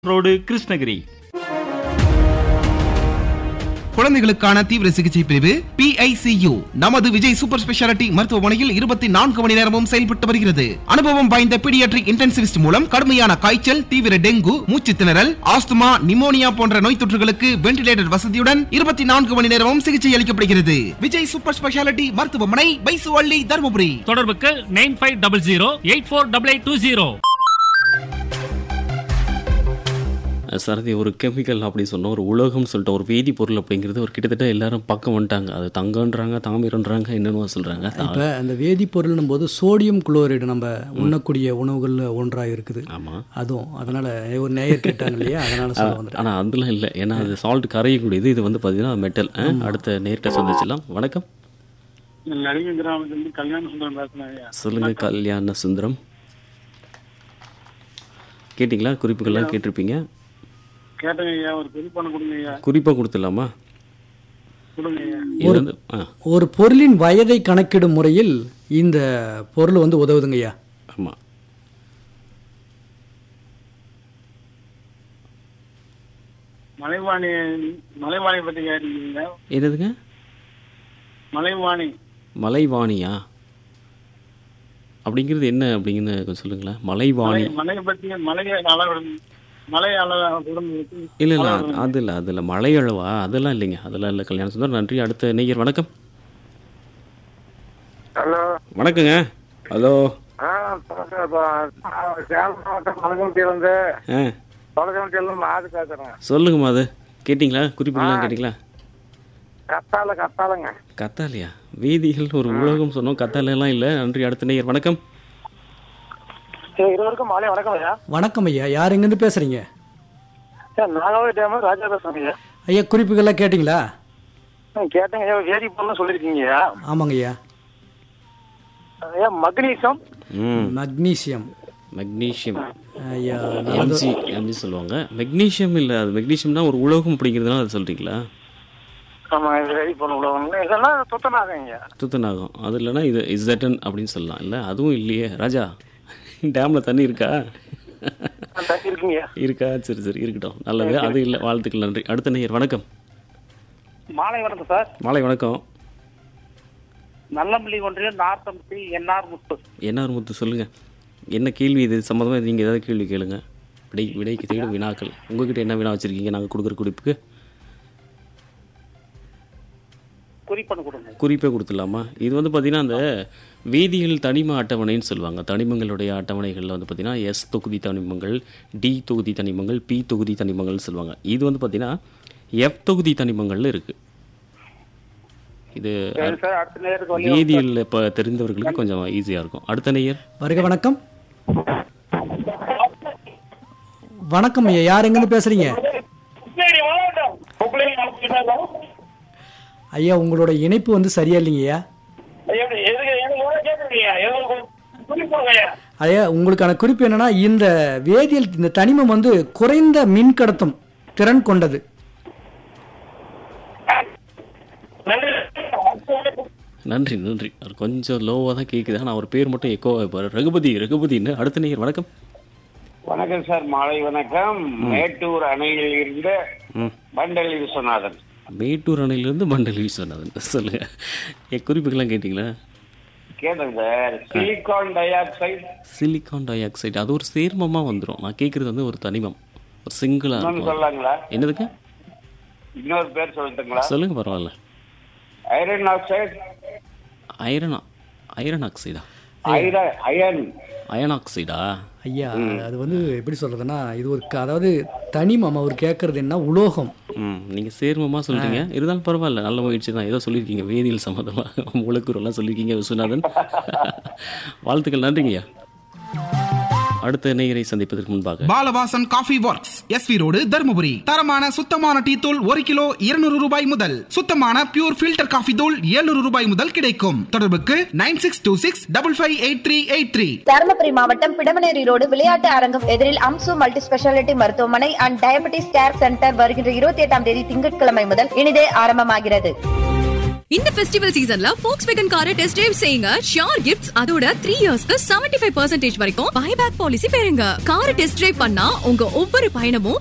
road Krishnagiri குழந்தைகளுக்கான தீவிர சிகிச்சை பிரிவு PICU நமது விஜய் சூப்பர் ஸ்பெஷாலிட்டி மருத்துவமனையில் இருபத்தி நான்கு மணி நேரமும் செயல்பட்டு வருகிறது அனுபவம் வாய்ந்த பீடியாட்ரிக் இன்டென்சிவிஸ்ட் மூலம் கடுமையான காய்ச்சல் தீவிர டெங்கு மூச்சு திணறல் ஆஸ்துமா நிமோனியா போன்ற நோய் தொற்றுகளுக்கு வென்டிலேட்டர் வசதியுடன் இருபத்தி நான்கு மணி நேரமும் சிகிச்சை அளிக்கப்படுகிறது விஜய் சூப்பர் ஸ்பெஷாலிட்டி மருத்துவமனை பைசுவள்ளி தருமபுரி தொடர்புக்கு nine five double zero eight four double eight two zero சரதி ஒரு கெமிக்கல் அப்படி சொன்னோம் ஒரு உலோகம் சொல்லிட்டு ஒரு வேதிப்பொருள் அப்படிங்கிறது ஒரு கிட்டத்தட்ட எல்லாரும் பக்கம் வந்துட்டாங்க அது தங்கன்றாங்க தாமிரன்றாங்க என்னென்னவோ சொல்கிறாங்க இப்போ அந்த வேதிப்பொருள்னும் போது சோடியம் குளோரைடு நம்ம உண்ணக்கூடிய உணவுகளில் ஒன்றாக இருக்குது ஆமாம் அதுவும் அதனால ஒரு நேயர் கேட்டாங்க இல்லையா அதனால சொல்ல வந்துட்டேன் ஆனால் அதெல்லாம் இல்லை ஏன்னா அது சால்ட் கரையக்கூடியது இது வந்து பார்த்தீங்கன்னா மெட்டல் அடுத்த நேர்கிட்ட சந்திச்சிடலாம் வணக்கம் நடிகை கிராமத்துலேருந்து கல்யாண சுந்தரம் பேசுறேன் ஐயா சொல்லுங்கள் கல்யாண சுந்தரம் கேட்டிங்களா குறிப்புகள்லாம் கேட்டிருப்பீங்க கேட்டேங்க ஐயா ஒரு பெரிய பண்ண கொடுங்க ஐயா குறிப்பாக கொடுத்துடலாமா கொடுங்க ஐயா இது வந்து ஆ ஒரு பொருளின் வயதை கணக்கிடும் முறையில் இந்த பொருள் வந்து உதவுதுங்க ஐயா ஆமாம் மலைவாணி மலைவாணி பற்றி கேட்டீங்க என்னதுங்க மலைவாணி மலைவாணியா அப்படிங்கிறது என்ன அப்படிங்கிறது கொஞ்சம் சொல்லுங்களேன் மலைவாணி மலை மலையை பற்றி மலையை அளவு மலை அளவு இல்லை இல்லை அது இல்லை அது இல்லை மலை அளவா அதெல்லாம் இல்லைங்க அதெல்லாம் இல்லை கல்யாண சுந்தர் நன்றி அடுத்த நேயர் வணக்கம் ஹலோ வணக்கங்க ஹலோ ஆ சேலம் மாவட்டம் மலகம்பட்டியிலேருந்து ஆ தொலைக்காட்சியிலேருந்து மாது பேசுகிறேன் சொல்லுங்கம்மா அது கேட்டிங்களா குறிப்புகள்லாம் கேட்டிங்களா கத்தால கத்தாலங்க கத்தாலையா வீதிகள் ஒரு உலகம் சொன்னோம் கத்தாலையெல்லாம் இல்லை நன்றி அடுத்த நேயர் வணக்கம் இருவருக்கும் மாலை வணக்கம் ஐயா வணக்கம் ஐயா யார் எங்கேருந்து பேசுறீங்க சார் நாகாவது டேம் ராஜா பேசுறேங்க ஐயா ஐயா குறிப்புகள்லாம் கேட்டிங்களா ம், கேட்டேங்க ஐயா வேதி பொருள்னு சொல்லியிருக்கீங்க ஐயா ஆமாங்க ஐயா ஐயா மக்னீசியம் ம் மக்னீசியம் மெக்னீஷியம் ஐயா எம்சி எம்சி சொல்லுவாங்க மெக்னீஷியம் இல்லை அது மெக்னீஷியம்னா ஒரு உலோகம் அப்படிங்கிறதுனால அது சொல்கிறீங்களா ஆமாம் இது வேதி பொருள் உலகம் இதெல்லாம் சுத்தமாகும் ஐயா துத்தநாகம் அது இல்லைன்னா இது இசட்டன் அப்படின்னு சொல்லலாம் இல்லை அதுவும் இல்லையே ராஜா டேமில் தண்ணி இருக்கா தண்ணி இருக்குங்க ஐயா இருக்கா சரி சரி இருக்கட்டும் நல்லது அது இல்லை வாழ்த்துக்கள் நன்றி அடுத்த நேயர் வணக்கம் மாலை வணக்கம் சார் மாலை வணக்கம் நல்லம்பள்ளி ஒன்றியம் நார்த்தம்பட்டி என்ஆர் முத்து என்ஆர் முத்து சொல்லுங்கள் என்ன கேள்வி இது சம்மந்தமாக நீங்கள் ஏதாவது கேள்வி கேளுங்க விடை விடைக்கு தேடும் வினாக்கள் உங்ககிட்ட என்ன வினா வச்சுருக்கீங்க நாங்கள் கொடுக்குற குறிப்புக்கு குறிப்பணு கொடுங்க குறிப்பே கொடுத்துடலாமா இது வந்து பார்த்திங்கன்னா அந்த வேதியியல் தனிம அட்டவணைன்னு சொல்லுவாங்க தனிமங்களுடைய அட்டவணைகளில் வந்து பார்த்திங்கன்னா எஸ் தொகுதி தனிமங்கள் டி தொகுதி தனிமங்கள் பி தொகுதி தனிமங்கள்னு சொல்லுவாங்க இது வந்து பார்த்திங்கன்னா எஃப் தொகுதி தனிமங்கள்ல இருக்குது இது சரி சார் அடுத்த நேருக்கு வழி வேதியியல் இப்போ தெரிந்தவர்களுக்கு கொஞ்சம் ஈஸியாக இருக்கும் அடுத்த நேயர் வருக வணக்கம் வணக்கம் ஐயா யார் எங்கேருந்து பேசுறீங்க ஐயா உங்களோட இணைப்பு வந்து சரியா இல்லைங்க ஐயா ஐயா உங்களுக்கான குறிப்பு என்னன்னா இந்த வேதியியல் இந்த தனிமம் வந்து குறைந்த மின் கடத்தும் திறன் கொண்டது நன்றி நன்றி அவர் கொஞ்சம் லோவாக தான் கேட்குது ஆனால் அவர் பேர் மட்டும் எக்கோ வைப்பார் ரகுபதி ரகுபதின்னு அடுத்த நேயர் வணக்கம் வணக்கம் சார் மாலை வணக்கம் மேட்டூர் அணையில் இருந்து ம் பண்டலி விஸ்வநாதன் மேட்டூர் அணையிலேருந்து மண்டல் விஸ்வநாதன் சொல்லுங்கள் என் குறிப்புகள்லாம் கேட்டிங்களா கேட்டேன் sir silicon dioxide silicon dioxide அது ஒரு சேர்மமாக வந்துடும் நான் கேட்குறது வந்து ஒரு தனிமம் ஒரு சிங்கிளாக இன்னொன்னு இருக்கும் சொல்லலாங்களா என்னதுக்கு இன்னொரு பேர் சொல்லட்டுங்களா சொல்லுங்க பரவாயில்ல ஐரன் ஆக்சைடு ஐரன் ஐரன் ஆக்சைடா ஐரன் அயன் அயன் ஆக்சைடா ஐயா அது வந்து எப்படி சொல்றதுன்னா இது ஒரு க- அதாவது தனிமம் அவர் கேட்கறது என்ன உலோகம் ம் நீங்கள் சேர்மமாக சொல்லிட்டீங்க இருந்தாலும் பரவாயில்ல நல்ல முயற்சி தான் ஏதோ சொல்லியிருக்கீங்க வேதியியல் சம்மந்தமாக மூலக்கூறெல்லாம் சொல்லியிருக்கீங்க விஸ்வநாதன் வாழ்த்துக்கள் நன்றிங்கய்யா அடுத்த நேயரை சந்திப்பதற்கு முன்பாக Balavasan coffee works SV road Dharmapuri தரமான சுத்தமான டீ தூள் ஒரு கிலோ இருநூறு ரூபாய் முதல் சுத்தமான பியூர் ஃபில்டர் காஃபி தூள் 700 ரூபாய் முதல் கிடைக்கும் தொடர்புக்கு nine six two six double five eight three eight three Dharmapuri மாவட்டம் பிடமனேரி ரோடு விளையாட்டு அரங்கம் எதிரில் அம்சு மல்டி ஸ்பெஷாலிட்டி மருத்துவமனை அண்ட் டயபெட்டிஸ் கேர் சென்டர் வருகின்ற இருபத்தி எட்டாம் தேதி திங்கட்கிழமை முதல் இனிதே ஆரம்பமாகிறது இந்த ஃபெஸ்டிவல் சீசன்ல Volkswagen காரை டெஸ்ட் டிரைவ் செய்யுங்க ஷியோர் கிஃப்ட்ஸ் அதோட த்ரீ இயர்ஸ்க்கு செவன்டி ஃபைவ் பர்சன்டேஜ் வரைக்கும் பைபேக் பாலிசி பெறுங்க காரை டெஸ்ட் டிரைவ் பண்ணா உங்க ஒவ்வொரு பயணமும்